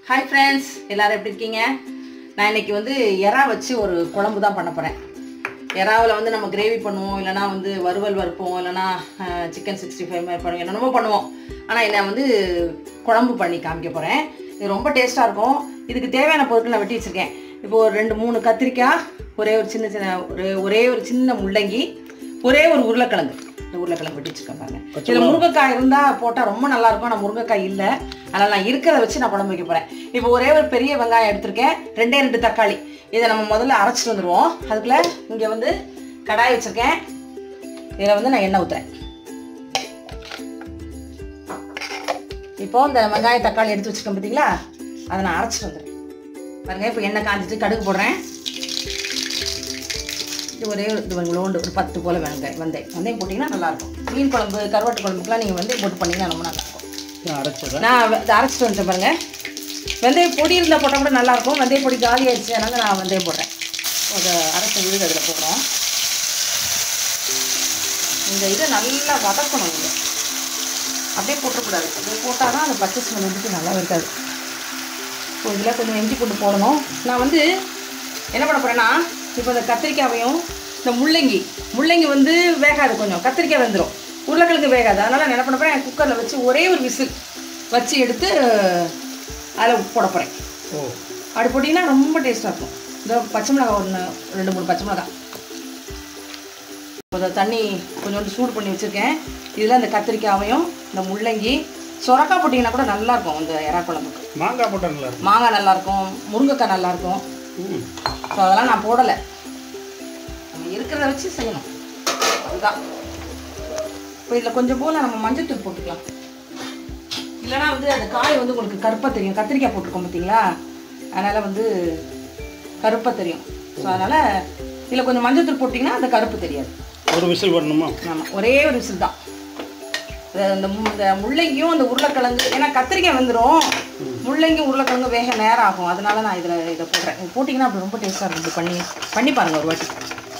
Hi friends எல்லாரும் எப்படி இருக்கீங்க நான் இன்னைக்கு வந்து எறா வச்சு ஒரு குழம்பு தான் பண்ண போகிறேன் எறாவில் வந்து நம்ம கிரேவி பண்ணுவோம் இல்லைனா வந்து வறுவல் வறுப்போம் இல்லைனா சிக்கன் சிக்ஸ்டி ஃபைவ் மாதிரி பண்ணுவோம் என்னென்னமோ பண்ணுவோம் ஆனால் என்ன வந்து குழம்பு பண்ணி காமிக்க போகிறேன் இது ரொம்ப டேஸ்ட்டாக இருக்கும் இதுக்கு தேவையான பொருட்கள் நான் வெட்டி வச்சுருக்கேன் இப்போ ஒரு ரெண்டு மூணு கத்திரிக்காய் ஒரே ஒரு சின்ன சின்ன ஒரு ஒரே ஒரு சின்ன முள்ளங்கி ஒரே ஒரு உருளைக்கிழங்கு இந்த உருளைக்கிழங்கு வெட்டி வச்சுருக்கேன் பாருங்க இதில் முருங்கைக்காய் இருந்தால் போட்டால் ரொம்ப நல்லா இருக்கும் ஆனால் முருங்கைக்காய் இல்லை அதனால் நான் இருக்கிறத வச்சு நான் குழம்பு வைக்க போகிறேன் இப்போ ஒரே ஒரு பெரிய வெங்காயம் எடுத்திருக்கேன் ரெண்டே ரெண்டு தக்காளி இதை நம்ம முதல்ல அரைச்சிட்டு வந்துடுவோம் அதுக்குள்ள இங்கே வந்து கடாய் வச்சுருக்கேன் இதில் வந்து நான் எண்ணெய் ஊற்றுறேன் இப்போ இந்த வெங்காய தக்காளி எடுத்து வச்சுருக்கேன் பார்த்தீங்களா அதை நான் அரைச்சிட்டு வந்துடுறேன் பாருங்க இப்போ எண்ணெய் காஞ்சிட்டு கடுகு போடுறேன் இது ஒரே ஒரு இது லோண்டு ஒரு பத்து போல் வெங்காயம் வெந்தயம் வெந்தயம் போட்டிங்கன்னா நல்லாயிருக்கும் மீன் குழம்பு கருவாட்டு குழம்புக்குலாம் நீங்கள் வெந்தயம் போட்டு பண்ணிங்கன்னா ரொம்ப நல்லாயிருக்கும் நான் அரைச்சிடுறேன் நான் வெ- இதை அரைச்சிட்டு வந்துட்டேன் பாருங்க வெந்தய பொடி இருந்தால் போட்டால் கூட நல்லாயிருக்கும் வெந்தய பொடி காலி ஆயிடுச்சு அதனால நான் வெந்தயம் போடுறேன் அதை அரைச்ச விழுது அதில் போடுறோம் இந்த இதை நல்லா வதக்கணும் இங்கே அப்படியே போட்டுறக்கூடாது அப்படியே போட்டால் தான் அந்த பச்சை ஸ்மெல் வந்துட்டு நல்லா இருக்காது ஸோ இதில் கொஞ்சம் இஞ்சி போட்டு போடணும் நான் வந்து என்ன பண்ண போகிறேன்னா இப்போ இந்த கத்திரிக்காவையும் இந்த முள்ளங்கி முள்ளங்கி வந்து வேகாது கொஞ்சம் கத்திரிக்காய் வெந்துடும் உருளைக்கிழங்கு வேகாது அதனால் நான் என்ன பண்ண போகிறேன் குக்கரில் வச்சு ஒரே ஒரு விசில் வச்சு எடுத்து அதில் போட போகிறேன் ஓ அப்படி போட்டிங்கன்னா ரொம்ப டேஸ்ட்டாக இருக்கும் இந்த பச்சை மிளகாய் ஒன்று ரெண்டு மூணு பச்சை மிளகாய் இப்போ இந்த தண்ணி கொஞ்சோண்டு சூடு பண்ணி வச்சுருக்கேன் இதில் இந்த கத்திரிக்காவையும் இந்த முள்ளங்கி சொரக்காய் போட்டிங்கன்னா கூட நல்லாயிருக்கும் இந்த எறா குழம்புக்கு மாங்காய் போட்டால் நல்லா இருக்கும் மாங்காய் நல்லாயிருக்கும் முருங்கைக்காய் நல்லாயிருக்கும் ம். ஸோ அதெல்லாம் நான் போடலை நம்ம இருக்கிறத வச்சு செய்யணும் அதுதான் இப்போ இதில் கொஞ்சம் போல் நம்ம மஞ்சத்தூள் போட்டுக்கலாம் இல்லைனா வந்து அந்த காய் வந்து உங்களுக்கு கருப்பாக தெரியும் கத்திரிக்காய் போட்டிருக்கோம் பார்த்தீங்களா அதனால் வந்து கருப்பாக தெரியும் ஸோ அதனால் இதில் கொஞ்சம் மஞ்சத்தூள் போட்டிங்கன்னா அந்த கருப்பு தெரியாது ஒரு விசில் வரணுமா ஆமாம் ஒரே ஒரு விசில் தான் இந்த- இந்த மு- இந்த முள்ளங்கியும் அந்த உருளைக்கிழங்கு ஏன்னா கத்திரிக்காய் வந்துடும் முள்ளங்கி உருளைக்கிழங்கு வேக நேரம் ஆகும் அதனால நான் இதில் இதை போடுறேன் இது போட்டிங்கன்னா அப்படி ரொம்ப டேஸ்ட்டாக இருக்கும் இப்படி பண்ணி பண்ணி பாருங்கள் ஒரு வாட்டி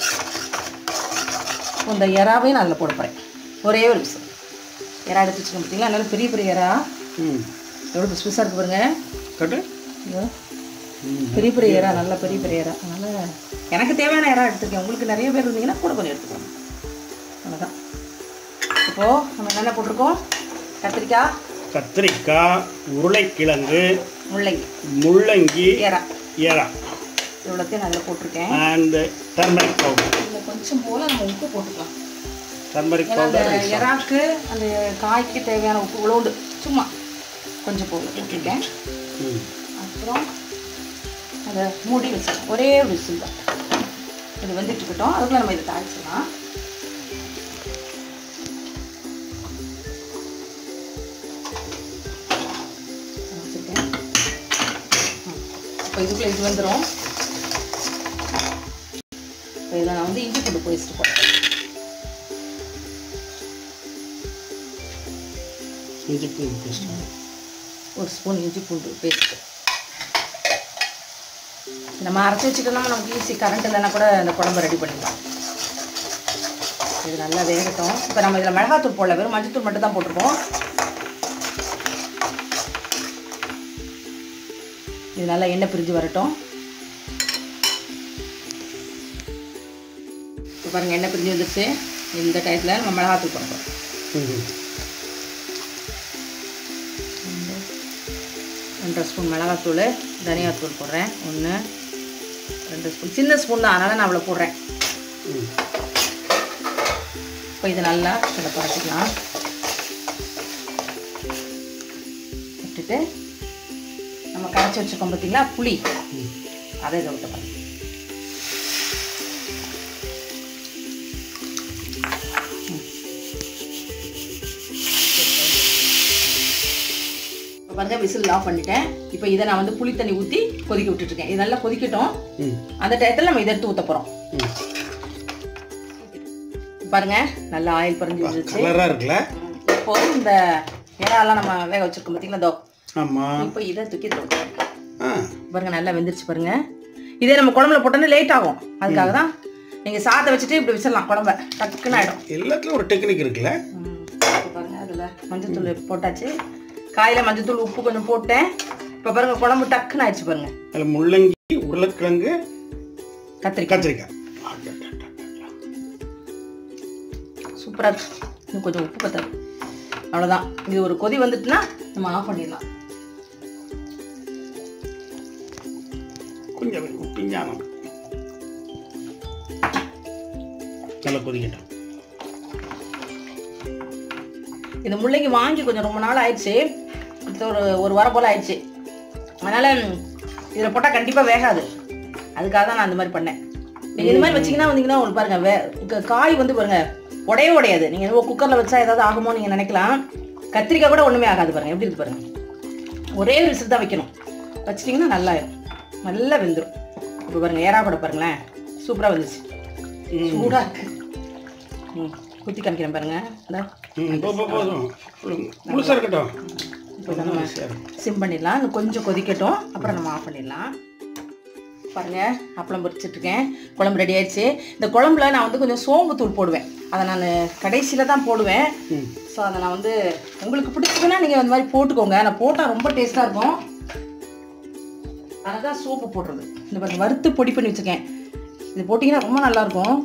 இப்போ இந்த எறாவையும் நான் அதில் போட போகிறேன் ஒரே ஒரு விசில் எறா எடுத்து வச்சுக்கோங்க பார்த்தீங்களா அதனால பெரிய பெரிய எறா ம் எவ்வளோ பிஸ்பிஸாக இருக்கு பாருங்க கட்டு இதோ ம் பெரிய பெரிய எறா நல்ல பெரிய பெரிய எறா அதனால் எனக்கு தேவையான எறா எடுத்துருக்கேன் உங்களுக்கு நிறைய பேர் இருந்தீங்கன்னா கூட கொஞ்சம் எடுத்துக்கோங்க அவ்வளோதான் இப்போது நம்ம என்னென்ன போட்டிருக்கோம் கத்திரிக்காய் கத்திரிக்காய் உருளைக்கிழங்கு முள்ளங்கி முள்ளங்கி எறா ஏரா இவ்வளோத்தையும் நான் அதில் போட்டிருக்கேன் அண்ட் டர்மரிக் பவுடர் இதில் கொஞ்சம் போல் நம்ம உப்பு போட்டுக்கலாம் டர்மரிக் ஏன்னா அந்த பவுடர் எறாக்கு அந்த காய்க்கு தேவையான உப்பு உழவுண்டு சும்மா கொஞ்சம் போல் போட்டிருக்கேன் ம் அப்புறம் அதை மூடி வச்சிடலாம் ஒரே ஒரு விசில் தான் இது வந்துட்டு இருக்கட்டும் அதுக்குள்ள நம்ம இதை தாளிச்சிடலாம் வச்சுருக்கேன் இப்போ இதுக்குள்ளே இது வந்துடும் இப்போ இதில் நான் வந்து இஞ்சி பூண்டு பேஸ்ட் போடுறேன் இஞ்சி பூண்டு பேஸ்ட் ஒரு ஸ்பூன் இஞ்சி பூண்டு பேஸ்ட்டு நம்ம அரைச்சி வச்சுட்டோம்னா நமக்கு ஈஸி கரண்ட் இல்லைன்னா கூட இந்த குழம்பு ரெடி பண்ணிடலாம் இது நல்லா வேகட்டும் இப்போ நம்ம இதில் மிளகாத்தூள் போடல வெறும் மஞ்சத்தூள் மட்டும் தான் போட்டிருக்கோம் இது நல்லா எண்ணெய் பிரிஞ்சு வரட்டும் இப்போ பாருங்கள் எண்ணெய் பிரிஞ்சு வந்துருச்சு இந்த டயத்தில் நம்ம மிளகாத்தூள் போடுறோம் ம் ரெண்டரை ஸ்பூன் மிளகாத்தூள் தனியாத்தூள் போடுறேன் ஒன்று ரெண்டு ஸ்பூன் சின்ன ஸ்பூன் தான் அதனால் நான் அவ்வளோ போடுறேன் ம் இப்போ இது நல்லா இதை பரட்டிக்கலாம் விட்டுட்டு நம்ம கரைச்சி வச்சுருக்கோம் பார்த்தீங்களா புளி ம். அதை இதை விட்டு பாருங்க இப்போ பாருங்க விசில் ஆஃப் பண்ணிட்டேன் இப்போ இதை நான் வந்து புளி தண்ணி ஊற்றி கொதிக்க விட்டுட்ருக்கேன் இது நல்லா கொதிக்கட்டும் ம் அந்த டயத்தில் நம்ம இதை எடுத்து ஊற்ற போகிறோம் ம் பாருங்க நல்லா ஆயில் பறிஞ்சு வந்துருச்சு கலராக இருக்குல்ல இப்போ இந்த இறாலாம் நம்ம வேக வச்சிருக்கோம் பார்த்தீங்களா இதோ ஆமாம் இப்போ இதை தூக்கி இதில் ஊத்துறேன். ஆ பாருங்க நல்லா வெந்துருச்சு பாருங்க இதே நம்ம குழம்புல போட்டோன்னே லேட் ஆகும் அதுக்காக தான் நீங்கள் சாதத்தை வச்சுட்டு இப்படி வச்சிடலாம் குழம்ப டக்குன்னு ஆகிடும் எல்லாத்துலேயும் ஒரு டெக்னிக் இருக்குல்ல பாருங்க அதில் மஞ்சத்தூள் போட்டாச்சு காயில் மஞ்சத்தூள் உப்பு கொஞ்சம் போட்டேன் இப்போ பாருங்க குழம்பு டக்குன்னு ஆயிடுச்சு பாருங்க அதில் முள்ளங்கி உருளைக்கிழங்கு கத்திரிக்காய் கத்திரிக்காய் அடடடடடா. சூப்பராக இருக்கு இன்னும் கொஞ்சம் உப்பு பத்தாது அவ்வளோதான் இது ஒரு கொதி வந்துட்டுனா நம்ம ஆஃப் பண்ணிடலாம் கொஞ்சம் பிஞ்சானம் நல்லா கொதிக்கட்டும் இந்த முள்ளங்கி வாங்கி கொஞ்சம் ரொம்ப நாள் ஆயிடுச்சு கிட்டத்தட்ட ஒரு ஒரு வாரம் போல் ஆயிடுச்சு அதனால் இதில் போட்டால் கண்டிப்பாக வேகாது அதுக்காக தான் நான் அந்த மாதிரி பண்ணேன் நீங்கள் இந்த மாதிரி வச்சீங்கன்னா வந்தீங்கன்னா உங்களுக்கு பாருங்க வே க- காய் வந்து பாருங்க உடையே உடையாது நீங்கள் குக்கரில் வச்சா ஏதாவது ஆகுமோ நீங்கள் நினைக்கலாம் கத்திரிக்காய் கூட ஒன்றுமே ஆகாது பாருங்க எப்படி இருக்கு பாருங்க ஒரே ஒரு விசில் தான் வைக்கணும் வச்சிட்டிங்கன்னா நல்லாயிரும் நல்லா வெந்துடும் இப்போ பாருங்க ஏறா கூட பாருங்களேன் சூப்பராக வந்துச்சு சூடாக இருக்கு ம் குத்தி காமிக்கிறேன் பாருங்க அதான் ம் போ போ, போதும் முழுசாக இருக்கட்டும் இப்போ நம்ம சிம் பண்ணிடலாம் இன்னும் கொஞ்சம் கொதிக்கட்டும் அப்புறம் நம்ம ஆஃப் பண்ணிடலாம் பாருங்க அப்பளம் பொரிச்சிட்டு இருக்கேன் குழம்பு ரெடி ஆயிடுச்சு இந்த குழம்புல நான் வந்து கொஞ்சம் சோம்பு தூள் போடுவேன் அதை நான் கடைசியில் தான் போடுவேன் ம் ஸோ அதை நான் வந்து உங்களுக்கு பிடிச்சதுன்னா நீங்கள் அந்த மாதிரி போட்டுக்கோங்க நான் போட்டால் ரொம்ப டேஸ்ட்டாக இருக்கும் அதுதான் சோப்பு போடுறது இந்த பாருங்க வறுத்து பொடி பண்ணி வச்சுருக்கேன் இது போட்டிங்கன்னா ரொம்ப நல்லாயிருக்கும்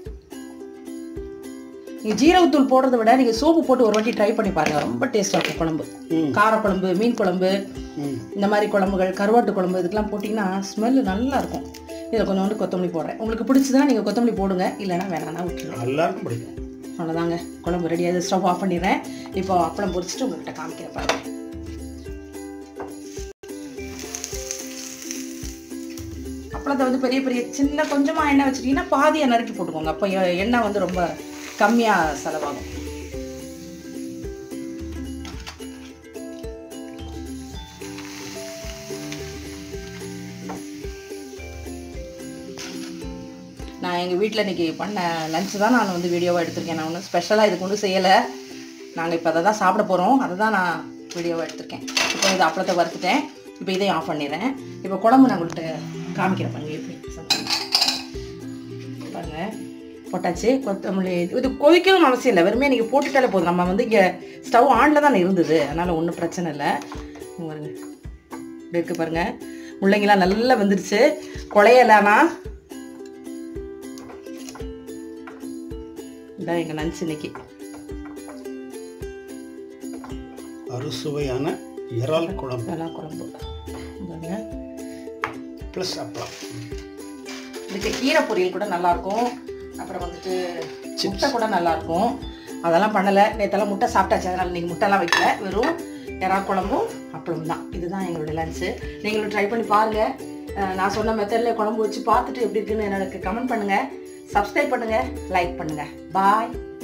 நீங்கள் ஜீரகத்தூள் போடுறத விட நீங்கள் சோப்பு போட்டு ஒரு வாட்டி ட்ரை பண்ணி பாருங்கள் ரொம்ப டேஸ்ட்டாக இருக்கும் குழம்பு ம் காரக்குழம்பு மீன் குழம்பு ம் இந்த மாதிரி குழம்புகள் கருவாட்டு குழம்பு இதுக்கெல்லாம் போட்டிங்கன்னா ஸ்மெல்லு நல்லா இருக்கும் இதில் கொஞ்சோண்டு கொத்தமல்லி போடுறேன் உங்களுக்கு பிடிச்சதுன்னா நீங்கள் கொத்தமல்லி போடுங்க இல்லைன்னா வேணாம்னா விட்டுருங்க எல்லாருக்கும் பிடிக்கும் அவ்வளோதாங்க குழம்பு ரெடி ஆகுது ஸ்டவ் ஆஃப் பண்ணிடுறேன் இப்போ அப்பளம் பொரிச்சிட்டு உங்கள்கிட்ட காமிக்கிறேன் பாருங்க அப்பளத்தை வந்து பெரிய பெரிய சின்ன கொஞ்சமாக எண்ணெய் வச்சிட்டிங்கன்னா பாதியை நறுக்கி போட்டுக்கோங்க அப்போ எ- எண்ணெய் வந்து ரொம்ப கம்மியாக செலவாகும் நான் எங்கள் வீட்டில் இன்னைக்கு பண்ண லஞ்சு தான் நான் வந்து வீடியோவாக எடுத்திருக்கேன் நான் ஒன்றும் ஸ்பெஷலாக இதுக்கு ஒன்றும் செய்யலை நாங்கள் இப்போ அதை தான் சாப்பிட போகிறோம் அதை தான் நான் வீடியோவாக எடுத்திருக்கேன் இப்போ இது அப்பளத்தை வறுத்துட்டேன் இப்போ இதையும் ஆஃப் பண்ணிடுறேன் இப்போ குழம்பு நான் உங்கள்கிட்ட காமிக்கிறேன் பாருங்க எப்படி சமைக்கணும். பாருங்க போட்டாச்சு கொத்தமல்லி இது கொதிக்கணும்னு அவசியம் இல்லை வெறுமே நீங்கள் போட்டுட்டாலே போதும் நம்ம வந்து இங்கே ஸ்டவ் ஆனில் தான் இருந்தது அதனால் ஒன்றும் பிரச்சனை இல்லை இங்க பாருங்க இப்படி இருக்கு பாருங்க முள்ளங்கிலாம் நல்லா வெந்துருச்சு குழையலானா இதான் எங்கள் லஞ்ச் இன்னைக்கு அறுசுவையான இறால் குழம்பு நல்லா குழம்பு பாருங்க ப்ளஸ் அப்பளம் இதுக்கு கீரை பொரியல் கூட நல்லா இருக்கும் அப்புறம் வந்துட்டு முட்டை கூட நல்லா இருக்கும் அதெல்லாம் பண்ணலை நேற்றெல்லாம் முட்டை சாப்பிட்டாச்சு அதனால் இன்னைக்கு முட்டைலாம் வைக்கல வெறும் எறா குழம்பும் அப்பளம் தான் இதுதான் எங்களுடைய லஞ்சு நீங்களும் ட்ரை பண்ணி பாருங்கள் நான் சொன்ன மெத்தடில் குழம்பு வச்சு பார்த்துட்டு எப்படி இருக்குன்னு எனக்கு கமெண்ட் பண்ணுங்கள் சப்ஸ்கிரைப் பண்ணுங்கள் லைக் பண்ணுங்கள் பாய்